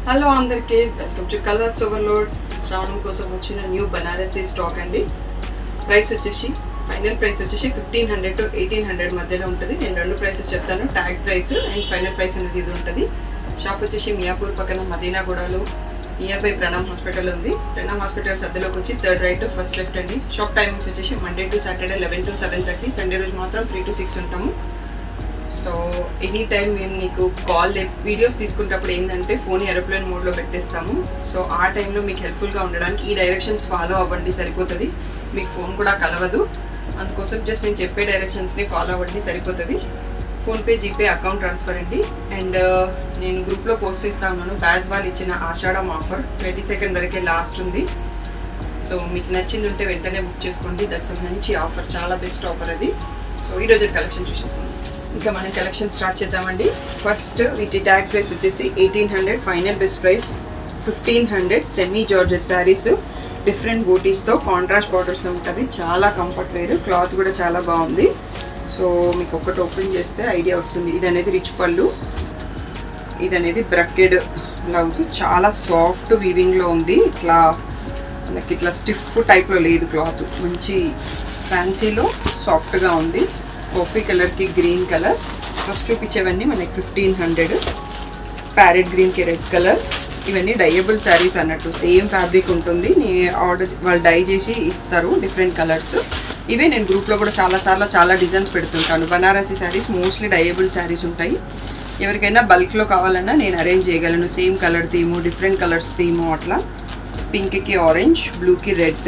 hello అందరికీ welcome to colours overload శ్రావణం కోసం వచ్చిన న్యూ బనారసీ స్టాక్ అండి ప్రైస్ వచ్చేసి ఫైనల్ ప్రైస్ వచ్చేసి fifteen hundred to eighteen hundred మధ్యలో ఉంటుంది నేను రెండు ప్రైసెస్ చెప్తాను tag price and final price అనేది ఇది ఉంటుంది షాప్ వచ్చేసి మియాపూర్ పక్కన మదీనాగూడలో నియర్ బై ప్రణామ్ హాస్పిటల్ ఉంది ప్రణామ్ హాస్పిటల్ సద్దులోకి వచ్చి థర్డ్ రైట్ ఫస్ట్ లెఫ్ట్ అండి షాప్ టైమింగ్స్ వచ్చేసి Monday to Saturday eleven to seven thirty Sunday రోజు మాత్రం త్రీ టు సిక్స్ ఉంటాము సో ఎనీ టైం మేము నీకు కాల్ వీడియోస్ తీసుకునేటప్పుడు ఏంటంటే ఫోన్ ఏరోప్లేన్ మోడ్లో పెట్టేస్తాము సో ఆ టైంలో మీకు హెల్ప్ఫుల్గా ఉండడానికి ఈ డైరెక్షన్స్ ఫాలో అవ్వండి సరిపోతుంది మీకు ఫోన్ కూడా కలవదు అందుకోసం జస్ట్ నేను చెప్పే డైరెక్షన్స్ని ఫాలో అవ్వండి సరిపోతుంది ఫోన్పే జీపే అకౌంట్ ట్రాన్స్ఫర్ అండి అండ్ నేను గ్రూప్లో పోస్ట్ చేస్తా ఉన్నాను బ్యాజ్ వాళ్ళు ఇచ్చిన ఆషాఢం ఆఫర్ ట్వంటీ సెకండ్ వరకే లాస్ట్ ఉంది సో మీకు నచ్చింది ఉంటే వెంటనే బుక్ చేసుకోండి దట్స్ మంచి ఆఫర్ చాలా బెస్ట్ ఆఫర్ అది సో ఈరోజు కలెక్షన్ చూసేసుకుందాం ఇంకా మనం కలెక్షన్ స్టార్ట్ చేద్దామండి ఫస్ట్ వీటి ట్యాగ్ ప్రైస్ వచ్చేసి eighteen hundred final best price fifteen hundred semi georgette saris different బూటీస్తో కాంట్రాస్ట్ బార్డర్స్ ఉంటుంది చాలా కంఫర్ట్ వేరు క్లాత్ కూడా చాలా బాగుంది సో మీకు ఒకటి ఓపెన్ చేస్తే ఐడియా వస్తుంది ఇది అనేది రిచ్ పళ్ళు ఇది అనేది బ్రకెడ్ బ్లౌజ్ చాలా సాఫ్ట్ వీవింగ్లో ఉంది ఇట్లా మనకి ఇట్లా స్టిఫ్ టైప్లో లేదు క్లాత్ మంచి ఫ్యాన్సీలో సాఫ్ట్గా ఉంది కాఫీ కలర్కి గ్రీన్ కలర్ ఫస్ట్ చూపించేవన్నీ మనకి ఫిఫ్టీన్ హండ్రెడ్ ప్యారెట్ గ్రీన్కి రెడ్ కలర్ ఇవన్నీ డైయబుల్ శారీస్ అన్నట్టు సేమ్ ఫ్యాబ్రిక్ ఉంటుంది నీ ఆర్డర్ వాళ్ళు డై చేసి ఇస్తారు డిఫరెంట్ కలర్స్ ఇవే నేను గ్రూప్లో కూడా చాలాసార్లు చాలా డిజైన్స్ పెడుతుంటాను బనారసీ శారీస్ మోస్ట్లీ డైయబుల్ శారీస్ ఉంటాయి ఎవరికైనా బల్క్లో కావాలన్నా నేను అరేంజ్ చేయగలను same colour theme different colours theme అట్లా పింక్కి ఆరెంజ్ బ్లూకి రెడ్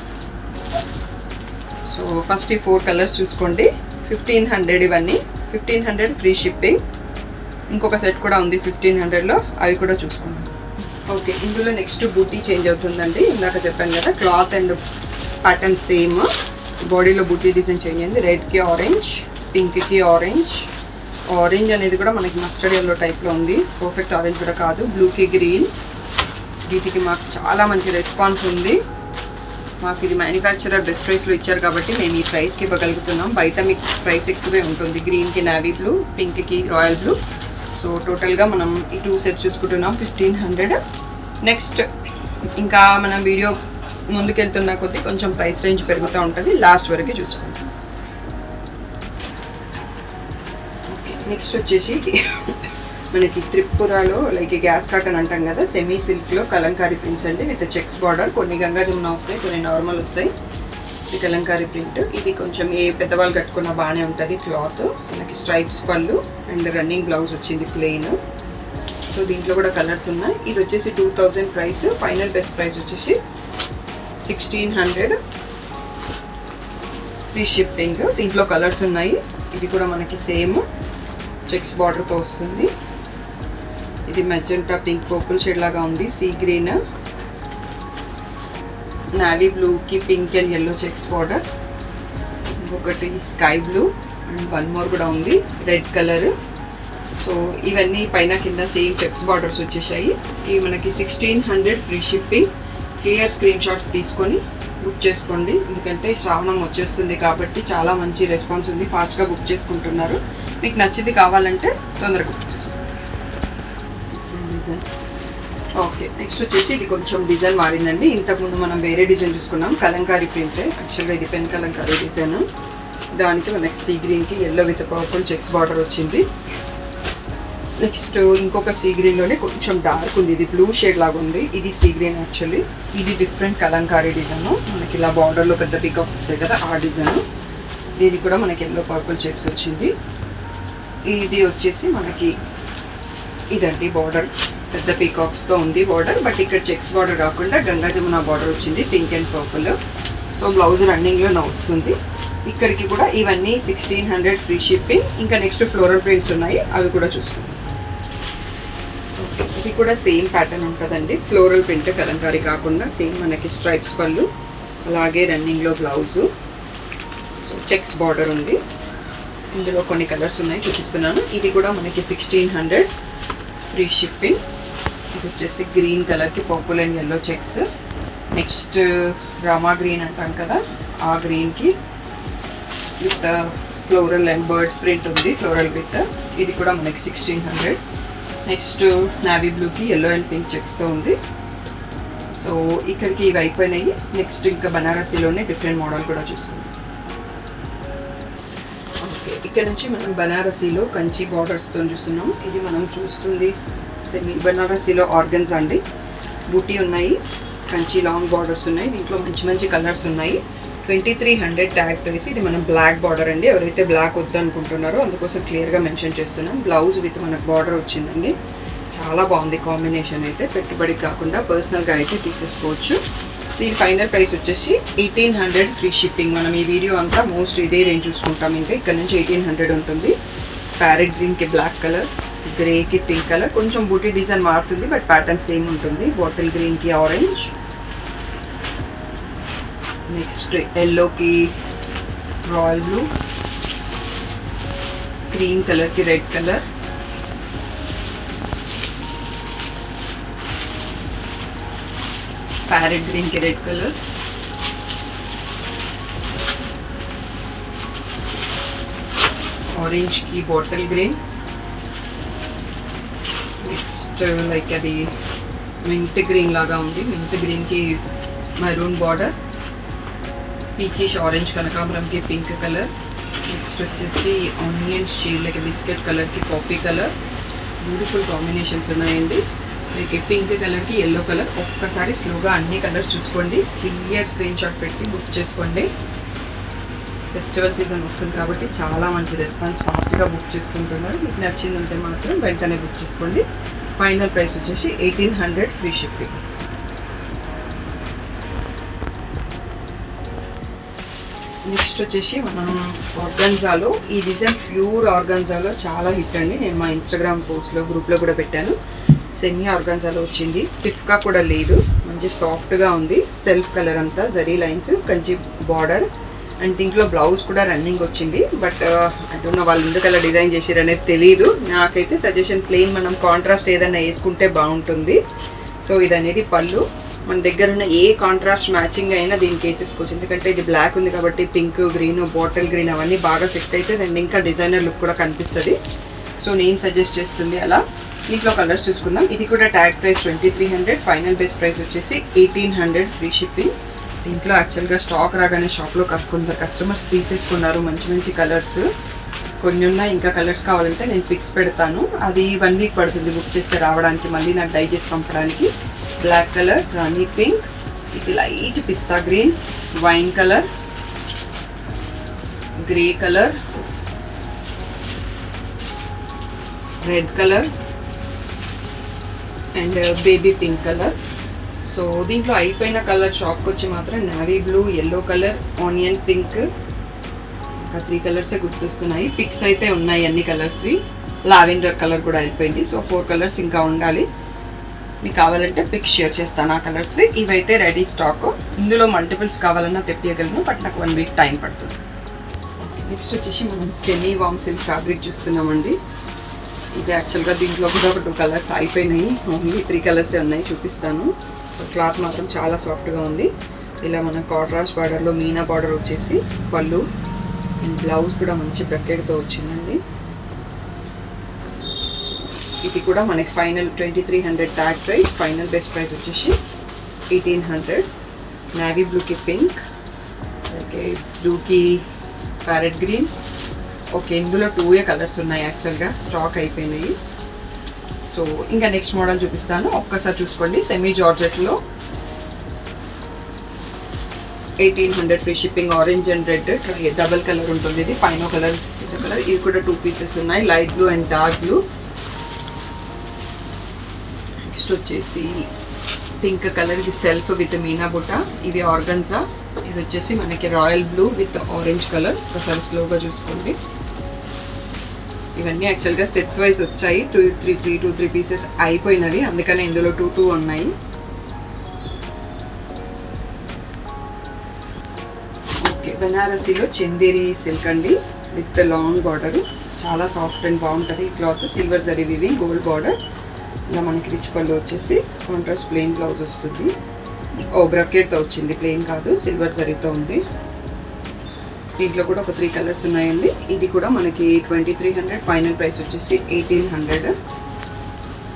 సో ఫస్ట్ ఈ ఫోర్ కలర్స్ చూసుకోండి ఫిఫ్టీన్ హండ్రెడ్ ఇవన్నీ ఫిఫ్టీన్ హండ్రెడ్ ఫ్రీ షిప్పింగ్ ఇంకొక సెట్ కూడా ఉంది ఫిఫ్టీన్ హండ్రెడ్లో అవి కూడా చూసుకుందాం ఓకే ఇందులో నెక్స్ట్ బూటీ చేంజ్ అవుతుందండి ఇందాక చెప్పాను కదా క్లాత్ అండ్ ప్యాటర్న్ సేమ్ బాడీలో బూటీ డిజైన్ చేంజ్ అయింది రెడ్కి ఆరెంజ్ పింక్కి ఆరెంజ్ ఆరెంజ్ అనేది కూడా మనకి మస్టర్డ్ ఎల్లో టైప్లో ఉంది పర్ఫెక్ట్ ఆరెంజ్ కూడా కాదు బ్లూకి గ్రీన్ వీటికి మాకు చాలా మంచి రెస్పాన్స్ ఉంది మాకు ఇది మ్యానుఫ్యాక్చరర్ బెస్ట్ ప్రైస్లో ఇచ్చారు కాబట్టి మేము ఈ ప్రైస్కి ఇవ్వగలుగుతున్నాం బయట మీకు ప్రైస్ ఎక్కువే ఉంటుంది గ్రీన్కి నావీ బ్లూ పింక్కి రాయల్ బ్లూ సో టోటల్గా మనం ఈ టూ సెట్స్ చూసుకుంటున్నాం ఫిఫ్టీన్ హండ్రెడ్ నెక్స్ట్ ఇంకా మనం వీడియో ముందుకెళ్తున్న కొద్దీ కొంచెం ప్రైస్ రేంజ్ పెరుగుతూ ఉంటుంది లాస్ట్ వరకు చూసుకుంటాం నెక్స్ట్ వచ్చేసి మనకి త్రిపురాలో లైక్ గ్యాస్ కాటన్ అంటాం కదా సెమీ సిల్క్లో కలంకారీ ప్రింట్స్ అండి విత్ చెక్స్ బార్డర్ కొన్ని గంగా జమున వస్తాయి కొన్ని నార్మల్ వస్తాయి ఇది కలంకారీ ప్రింట్ ఇది కొంచెం ఏ పెద్దవాళ్ళు కట్టుకున్నా బాగానే ఉంటుంది క్లాత్ మనకి స్ట్రైప్స్ పళ్ళు అండ్ రన్నింగ్ బ్లౌజ్ వచ్చింది ప్లెయిన్ సో దీంట్లో కూడా కలర్స్ ఉన్నాయి ఇది వచ్చేసి two thousand price final best price వచ్చేసి సిక్స్టీన్ హండ్రెడ్ ఫ్రీ షిప్పింగ్ దీంట్లో కలర్స్ ఉన్నాయి ఇది కూడా మనకి సేమ్ చెక్స్ బార్డర్తో వస్తుంది ఇది మెజెంటా పింక్ పర్పుల్ షేడ్ లాగా ఉంది సీ గ్రీన్ నావీ బ్లూకి pink and yellow checks border ఇంకొకటి sky blue and one more కూడా ఉంది రెడ్ కలర్ సో ఇవన్నీ పైన కింద సేమ్ చెక్స్ బార్డర్స్ వచ్చేసాయి ఇవి మనకి sixteen hundred free shipping clear screen shots తీసుకొని బుక్ చేసుకోండి ఎందుకంటే శ్రావణం వచ్చేస్తుంది కాబట్టి చాలా మంచి రెస్పాన్స్ ఉంది ఫాస్ట్గా బుక్ చేసుకుంటున్నారు మీకు నచ్చింది కావాలంటే తొందరగా బుక్ చేసుకోండి డిజైన్ ఓకే నెక్స్ట్ వచ్చేసి ఇది కొంచెం డిజైన్ మారిందండి ఇంతకుముందు మనం వేరే డిజైన్ చూసుకున్నాం కలంకారీ ప్రింట్ యాక్చువల్గా ఇది పెన్ కలంకారీ డిజైన్ దానికి మనకి సీ గ్రీన్కి yellow with purple checks border వచ్చింది నెక్స్ట్ ఇంకొక సీ గ్రీన్లోనే కొంచెం డార్క్ ఉంది ఇది బ్లూ షేడ్ లాగా ఉంది ఇది సీ గ్రీన్ యాక్చువల్లీ ఇది డిఫరెంట్ కలంకారీ డిజైన్ మనకి ఇలా బార్డర్లో పెద్ద పీకాక్స్ వస్తాయి కదా ఆ డిజైన్ దీనికి కూడా మనకి ఎల్లో పర్పుల్ చెక్స్ వచ్చింది ఇది వచ్చేసి మనకి ఇదండి బార్డర్ పెద్ద పీకాక్స్తో ఉంది బార్డర్ బట్ ఇక్కడ చెక్స్ బార్డర్ కాకుండా గంగా జమున బార్డర్ వచ్చింది pink and purple so blouse రన్నింగ్లో వస్తుంది ఇక్కడికి కూడా ఇవన్నీ సిక్స్టీన్ హండ్రెడ్ ఫ్రీ షిప్పింగ్ ఇంకా నెక్స్ట్ ఫ్లోరల్ ప్రింట్స్ ఉన్నాయి అవి కూడా చూసుకుందాం ఇది కూడా సేమ్ ప్యాటర్న్ ఉంటుందండి ఫ్లోరల్ ప్రింట్ కలంకారీ కాకుండా సేమ్ మనకి స్ట్రైప్స్ పళ్ళు అలాగే రన్నింగ్లో బ్లౌజు సో చెక్స్ బార్డర్ ఉంది ఇందులో కొన్ని కలర్స్ ఉన్నాయి చూపిస్తున్నాను ఇది కూడా మనకి సిక్స్టీన్ హండ్రెడ్ ఫ్రీ షిప్పింగ్ ఇది వచ్చేసి గ్రీన్ కలర్కి purple and yellow checks next Rama green అంటాం కదా ఆ గ్రీన్కి with floral and birds print ఉంది ఫ్లోరల్ విత్ ఇది కూడా మనకి సిక్స్టీన్ హండ్రెడ్ నెక్స్ట్ నావీ బ్లూకి ఎల్లో అండ్ పింక్ చెక్స్తో ఉంది సో ఇక్కడికి ఇవి అయిపోయినాయి నెక్స్ట్ ఇంకా బనారసీలోనే డిఫరెంట్ మోడల్ కూడా చూసుకుందాం ఓకే ఇక్కడ నుంచి మనం బనారసీలో కంచి బార్డర్స్తో చూస్తున్నాం ఇది మనం చూస్తుంది సెమీ బనారసీలో ఆర్గన్స్ అండి బూటీ ఉన్నాయి కంచి లాంగ్ బార్డర్స్ ఉన్నాయి దీంట్లో మంచి మంచి కలర్స్ ఉన్నాయి twenty three hundred tag price ఇది మనం బ్లాక్ బార్డర్ అండి ఎవరైతే బ్లాక్ వద్దనుకుంటున్నారో అందుకోసం క్లియర్గా మెన్షన్ చేస్తున్నాం బ్లౌజ్ విత్ మనకు బార్డర్ వచ్చిందండి చాలా బాగుంది కాంబినేషన్ అయితే పెట్టుబడి కాకుండా పర్సనల్గా అయితే తీసేసుకోవచ్చు దీని ఫైనల్ ప్రైస్ వచ్చేసి ఎయిటీన్ హండ్రెడ్ ఫ్రీ షిప్పింగ్ మనం ఈ వీడియో అంతా మోస్ట్ ఇదే రేంజ్ చూసుకుంటాం ఇంకా ఇక్కడ నుంచి ఎయిటీన్ హండ్రెడ్ ఉంటుంది ప్యారెట్ గ్రీన్కి బ్లాక్ కలర్ గ్రేకి పింక్ కలర్ కొంచెం బూటీ డిజైన్ మారుతుంది బట్ ప్యాటర్న్ సేమ్ ఉంటుంది బాటిల్ గ్రీన్కి ఆరెంజ్ నెక్స్ట్ ఎల్లోకి రాయల్ బ్లూ క్రీమ్ కలర్కి రెడ్ కలర్ ప్యారెట్ గ్రీన్కి రెడ్ కలర్ ఆరెంజ్కి బాటిల్ గ్రీన్ నెక్స్ట్ లైక్ అది మింట్ గ్రీన్ లాగా ఉంది మింట్ గ్రీన్కి మరూన్ బార్డర్ పీచిష్ ఆరెంజ్ కనకాంబరంకి పింక్ కలర్ నెక్స్ట్ వచ్చేసి ఆనియన్ షేడ్ లైక్ బిస్కెట్ కలర్కి కాఫీ కలర్ బ్యూటిఫుల్ కాంబినేషన్స్ ఉన్నాయండి మీకు పింక్ కలర్కి ఎల్లో కలర్ ఒక్కసారి స్లోగా అన్ని కలర్స్ చూసుకోండి క్లియర్ స్క్రీన్ షాట్ పెట్టి బుక్ చేసుకోండి ఫెస్టివల్ సీజన్ వస్తుంది కాబట్టి చాలా మంచి రెస్పాన్స్ ఫాస్ట్గా బుక్ చేసుకుంటున్నారు మీకు నచ్చింది ఉంటే మాత్రం వెంటనే బుక్ చేసుకోండి ఫైనల్ ప్రైస్ వచ్చేసి eighteen hundred free shipping next వచ్చేసి మనం ఆర్గన్జాలో ఈ డిజైన్ ప్యూర్ ఆర్గన్జాలో చాలా హిట్ అండి నేను మా ఇన్స్టాగ్రామ్ పోస్ట్లో గ్రూప్లో కూడా పెట్టాను సెమీ ఆర్గన్జాలో వచ్చింది స్టిఫ్గా కూడా లేదు మంచి సాఫ్ట్గా ఉంది సెల్ఫ్ కలర్ అంతా zari lines Kanchi border and దీంట్లో బ్లౌజ్ కూడా రన్నింగ్ వచ్చింది బట్ అంటున్న వాళ్ళు ఎందుకు అలా డిజైన్ చేసారు అనేది తెలియదు నాకైతే సజెషన్ ప్లెయిన్ మనం కాంట్రాస్ట్ ఏదైనా వేసుకుంటే బాగుంటుంది సో ఇది అనేది పళ్ళు మన దగ్గర ఉన్న ఏ కాంట్రాస్ట్ మ్యాచింగ్ అయినా దీనికి వేసేసుకోవచ్చు ఎందుకంటే ఇది బ్లాక్ ఉంది కాబట్టి పింక్ గ్రీన్ బాటిల్ గ్రీన్ అవన్నీ బాగా సెట్ అయితే అండ్ ఇంకా డిజైనర్ లుక్ కూడా కనిపిస్తుంది సో నేను సజెస్ట్ చేస్తుంది అలా దీంట్లో కలర్స్ చూసుకుందాం ఇది కూడా tag price twenty three hundred final base price వచ్చేసి ఎయిటీన్ హండ్రెడ్ ఫ్రీ షిప్పింగ్ దీంట్లో యాక్చువల్గా స్టాక్ రాగానే షాప్లో కొందరు కస్టమర్స్ తీసేసుకున్నారు మంచి మంచి కలర్స్ కొన్ని ఉన్నాయి ఇంకా కలర్స్ కావాలంటే నేను పిక్స్ పెడతాను అది వన్ వీక్ పడుతుంది బుక్ చేస్తే రావడానికి మళ్ళీ నాకు డై చేసి పంపడానికి బ్లాక్ కలర్ రాణి పింక్ ఇది light pista green wine colour grey colour red colour and baby pink colour so దీంట్లో అయిపోయిన కలర్ షాప్కి వచ్చి మాత్రం navy blue yellow colour onion pink ఇంకా త్రీ కలర్సే గుర్తొస్తున్నాయి పిక్స్ అయితే ఉన్నాయి అన్ని కలర్స్వి లావెండర్ కలర్ కూడా అయిపోయింది సో ఫోర్ కలర్స్ ఇంకా ఉండాలి మీకు కావాలంటే పిక్స్ షేర్ చేస్తాను ఆ కలర్స్వి ఇవైతే రెడీ స్టాక్ ఇందులో మల్టిపుల్స్ కావాలన్నా తెప్పియగలను బట్ నాకు వన్ వీక్ టైం పడుతుంది నెక్స్ట్ వచ్చేసి మనం సెమీ వామ్ సిల్క్ ఫ్యాబ్రిక్ చూస్తున్నామండి ఇది యాక్చువల్గా దీంట్లో కూడా ఒక టూ కలర్స్ అయిపోయినాయి ఓన్లీ త్రీ కలర్సే ఉన్నాయి చూపిస్తాను సో క్లాత్ మాత్రం చాలా సాఫ్ట్గా ఉంది ఇలా మన కాట్రాస్ బార్డర్లో మీనా బార్డర్ వచ్చేసి పళ్ళు అండ్ బ్లౌజ్ కూడా మంచి బ్రకెట్తో వచ్చిందండి ఇది కూడా మనకి final twenty three hundred tag price final best price వచ్చేసి ఎయిటీన్ హండ్రెడ్ నావీ బ్లూకి పింక్ ఓకే బ్లూకి ప్యారెట్ గ్రీన్ ఓకే ఇందులో టూ ఏ కలర్స్ ఉన్నాయి యాక్చువల్గా స్టాక్ అయిపోయినాయి సో ఇంకా నెక్స్ట్ మోడల్ చూపిస్తాను ఒక్కసారి చూసుకోండి సెమీ జార్జెట్లో eighteen hundred free shipping orange and red double colour ఉంటుంది ఇది పైన కలర్ కలర్ ఇది కూడా టూ పీసెస్ ఉన్నాయి light blue and dark blue next వచ్చేసి పింక్ కలర్ ఇది సెల్ఫ్ విత్ మీనా బుట్ట ఇది ఆర్గన్జా ఇది వచ్చేసి మనకి royal blue with orange colour ఒకసారి స్లోగా చూసుకోండి ఇవన్నీ యాక్చువల్గా సెట్స్ వైజ్ వచ్చాయి three three three two three pieces అయిపోయినవి అందుకనే ఇందులో టూ టూ ఉన్నాయి ఓకే బెనారసీలో చందేరి సిల్క్ అండి విత్ లాంగ్ బార్డర్ చాలా సాఫ్ట్ అండ్ బాగుంటుంది ఈ cloth silver zari weaving gold border ఇలా మనకి రిచ్ పళ్ళు వచ్చేసి కాంట్రాస్ట్ ప్లెయిన్ బ్లౌజ్ వస్తుంది ఓ బ్రకెట్తో వచ్చింది ప్లెయిన్ కాదు సిల్వర్ జరీతో ఉంది దీంట్లో కూడా ఒక త్రీ కలర్స్ ఉన్నాయండి ఇది కూడా మనకి twenty three hundred final price వచ్చేసి ఎయిటీన్ హండ్రెడ్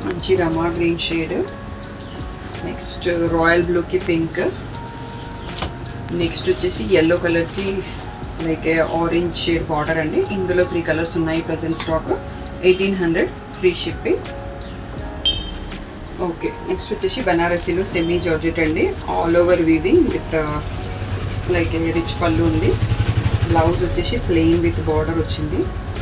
మంచి Rama green shade next royal బ్లూకి పింక్ నెక్స్ట్ వచ్చేసి ఎల్లో కలర్కి లైక్ ఆరెంజ్ షేడ్ బార్డర్ అండి ఇందులో త్రీ కలర్స్ ఉన్నాయి present stock eighteen hundred free shipping okay next వచ్చేసి బనారసీలో సెమీ జార్జెట్ అండి all over weaving with like rich pallu ఉంది బ్లౌజ్ వచ్చేసి ప్లెయిన్ విత్ బార్డర్ వచ్చింది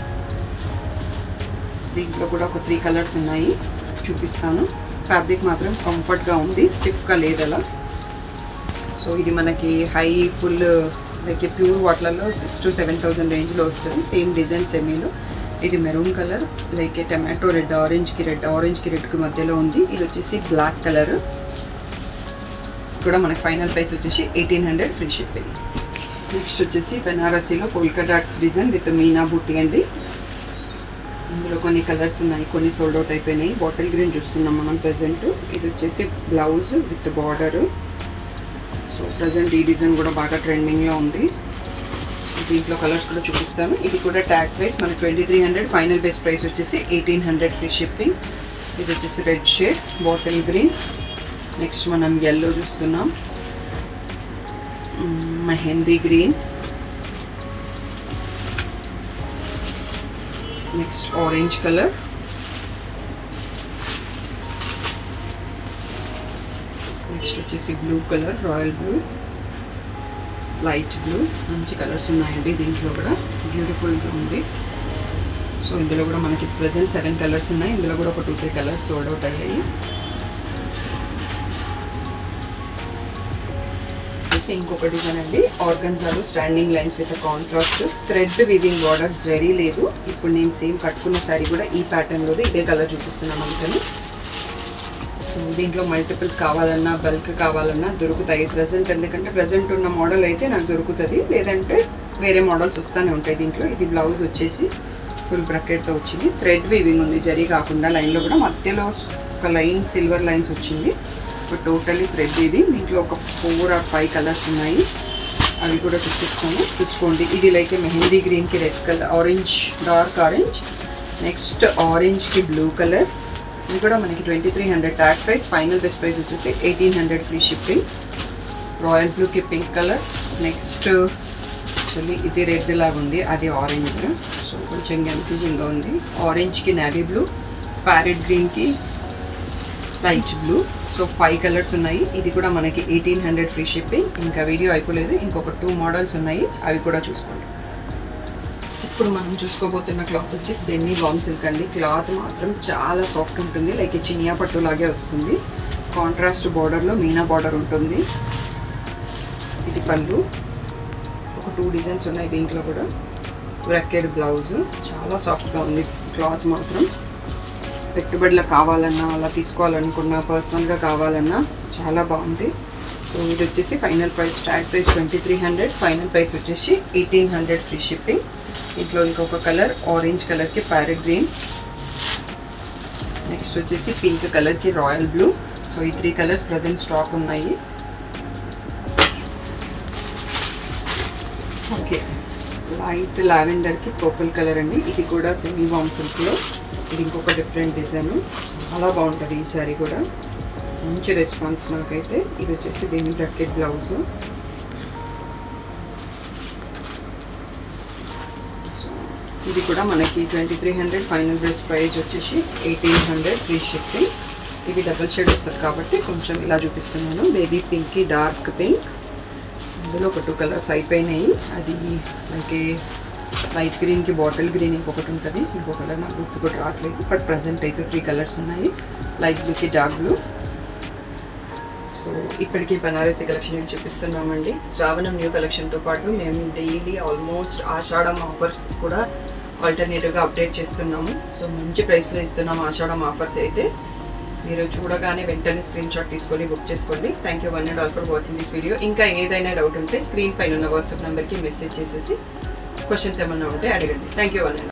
దీంట్లో కూడా ఒక త్రీ కలర్స్ ఉన్నాయి చూపిస్తాను ఫ్యాబ్రిక్ మాత్రం కంఫర్ట్గా ఉంది స్టిఫ్గా లేదు అలా సో ఇది మనకి హై ఫుల్ లైక్ ప్యూర్ వాటర్లో సిక్స్ టు సెవెన్ థౌసండ్ రేంజ్లో వస్తుంది సేమ్ డిజైన్ సెమీలో ఇది maroon colour like tomato red ఆరెంజ్కి రెడ్ ఆరెంజ్కి రెడ్కి మధ్యలో ఉంది ఇది వచ్చేసి బ్లాక్ కలర్ కూడా మనకి ఫైనల్ ప్రైస్ వచ్చేసి eighteen hundred free shipping next వచ్చేసి బెనారసీలో polka dots design with meena butti అండి ఇందులో కొన్ని కలర్స్ ఉన్నాయి కొన్ని సోల్డ్ అవుట్ అయిపోయినాయి బాటిల్ గ్రీన్ చూస్తున్నాం మనం ప్రజెంట్ ఇది వచ్చేసి blouse with border so present ఈ డిజైన్ కూడా బాగా ట్రెండింగ్లో ఉంది సో దీంట్లో కలర్స్ కూడా చూపిస్తాను ఇది కూడా ట్యాగ్ ప్రైస్ మన twenty three hundred final base price వచ్చేసి ఎయిటీన్ హండ్రెడ్ ఫ్రీ షిప్పింగ్ ఇది వచ్చేసి red shade bottle green next మనం ఎల్లో చూస్తున్నాం mehndi green next orange colour next వచ్చేసి blue colour royal blue light blue మంచి కలర్స్ ఉన్నాయండి దీంట్లో కూడా బ్యూటిఫుల్గా ఉంది సో ఇందులో కూడా మనకి ప్రజెంట్ సెవెన్ కలర్స్ ఉన్నాయి ఇందులో కూడా ఒక two three colours sold out అయ్యాయి వచ్చేసి ఇంకొక డిజైన్ అండి ఆర్గన్జాలో standing lines with contrast thread weaving border zari లేదు ఇప్పుడు నేను సేమ్ కట్టుకున్న శారీ కూడా ఈ ప్యాటర్న్లో ఇదే కలర్ చూపిస్తున్నాను అందుకని సో దీంట్లో మల్టిపుల్స్ కావాలన్నా బల్క్ కావాలన్నా దొరుకుతాయి ప్రజెంట్ ఎందుకంటే ప్రజెంట్ ఉన్న మోడల్ అయితే నాకు దొరుకుతుంది లేదంటే వేరే మోడల్స్ వస్తూనే ఉంటాయి దీంట్లో ఇది బ్లౌజ్ వచ్చేసి ఫుల్ బ్రకెట్తో వచ్చింది థ్రెడ్ వీవింగ్ ఉంది జరీ కాకుండా లైన్లో కూడా మధ్యలో ఒక లైన్ సిల్వర్ లైన్స్ వచ్చింది బట్ టోటలీ థ్రెడ్ వీవింగ్ దీంట్లో ఒక ఫోర్ ఆర్ ఫైవ్ కలర్స్ ఉన్నాయి అవి కూడా చూపిస్తాను చూసుకోండి ఇది లైక్ మెహందీ గ్రీన్కి red colour orange dark orange next ఆరెంజ్కి బ్లూ కలర్ ఇది కూడా మనకి twenty three hundred tag price final best price వచ్చేసి eighteen hundred free shipping royal బ్లూకి పింక్ కలర్ నెక్స్ట్ యాక్చువల్లీ ఇది రెడ్ లాగా ఉంది అది ఆరెంజ్ సో కొంచెం కన్ఫ్యూజింగ్గా ఉంది ఆరెంజ్కి నావీ బ్లూ ప్యారెట్ గ్రీన్కి light blue so five colours ఉన్నాయి ఇది కూడా మనకి ఎయిటీన్ హండ్రెడ్ ఫ్రీ షిప్పింగ్ ఇంకా వీడియో అయిపోలేదు ఇంకొక టూ మోడల్స్ ఉన్నాయి అవి కూడా చూసుకోండి ఇప్పుడు మనం చూసుకోబోతున్న క్లాత్ వచ్చి సెమీ బామ్ సిల్క్ అండి క్లాత్ మాత్రం చాలా సాఫ్ట్ ఉంటుంది లైక్ చినియా పట్టు లాగే వస్తుంది కాంట్రాస్ట్ బార్డర్లో మీనా బార్డర్ ఉంటుంది ఇది పళ్ళు ఒక టూ డిజైన్స్ ఉన్నాయి దీంట్లో కూడా బ్రకెడ్ బ్లౌజ్ చాలా సాఫ్ట్గా ఉంది క్లాత్ మాత్రం పెట్టుబడులకు కావాలన్నా అలా తీసుకోవాలనుకున్నా పర్సనల్గా కావాలన్నా చాలా బాగుంది సో ఇది వచ్చేసి final price tag price twenty three hundred final price వచ్చేసి ఎయిటీన్ హండ్రెడ్ ఫ్రీ షిప్పింగ్ ఇంట్లో ఇంకొక కలర్ ఆరెంజ్ కలర్కి ప్యారెట్ గ్రీన్ నెక్స్ట్ వచ్చేసి పింక్ కలర్కి రాయల్ బ్లూ సో ఈ త్రీ కలర్స్ ప్రజెంట్ స్టాక్ ఉన్నాయి ఓకే లైట్ లావెండర్కి పర్పుల్ కలర్ అండి ఇది కూడా సెమీ బామ్ సిల్క్లో ఇది ఇంకొక డిఫరెంట్ డిజైన్ చాలా బాగుంటుంది ఈ సారీ కూడా మంచి రెస్పాన్స్ నాకైతే ఇది వచ్చేసి దీని బ్రకెట్ బ్లౌజ్ ఇది కూడా మనకి twenty three hundred final dress price వచ్చేసి ఎయిటీన్ హండ్రెడ్ ఫ్రీ షిప్పింగ్ ఇది డబుల్ షేడ్ వస్తుంది కాబట్టి కొంచెం ఇలా చూపిస్తున్నాను బేబీ పింక్కి డార్క్ పింక్ అందులో ఒక టూ కలర్స్ అయిపోయినాయి అది మనకి లైట్ గ్రీన్కి బాటిల్ గ్రీన్ ఇంకొకటి ఉంటుంది ఇంకో కలర్ నాకు గుర్తు కూడా రావట్లేదు బట్ ప్రజెంట్ అయితే త్రీ కలర్స్ ఉన్నాయి లైట్ బ్లూకి డార్క్ బ్లూ సో ఇప్పటికీ బనారసి కలెక్షన్ చూపిస్తున్నామండి శ్రావణం న్యూ కలెక్షన్తో పాటు మేము డైలీ ఆల్మోస్ట్ ఆషాఢం ఆఫర్స్ కూడా ఆల్టర్నేటివ్గా అప్డేట్ చేస్తున్నాము సో మంచి ప్రైస్లో ఇస్తున్నాము ఆషాఢం ఆఫర్స్ అయితే మీరు చూడగానే వెంటనే స్క్రీన్ షాట్ తీసుకొని బుక్ చేసుకోండి thank you one and all for watching this video ఇంకా ఏదైనా డౌట్ ఉంటే స్క్రీన్ పైన ఉన్న వాట్సాప్ నెంబర్కి మెసేజ్ చేసేసి క్వశ్చన్స్ ఏమన్నా ఉంటే అడగండి థ్యాంక్ యూ వన్ అండ్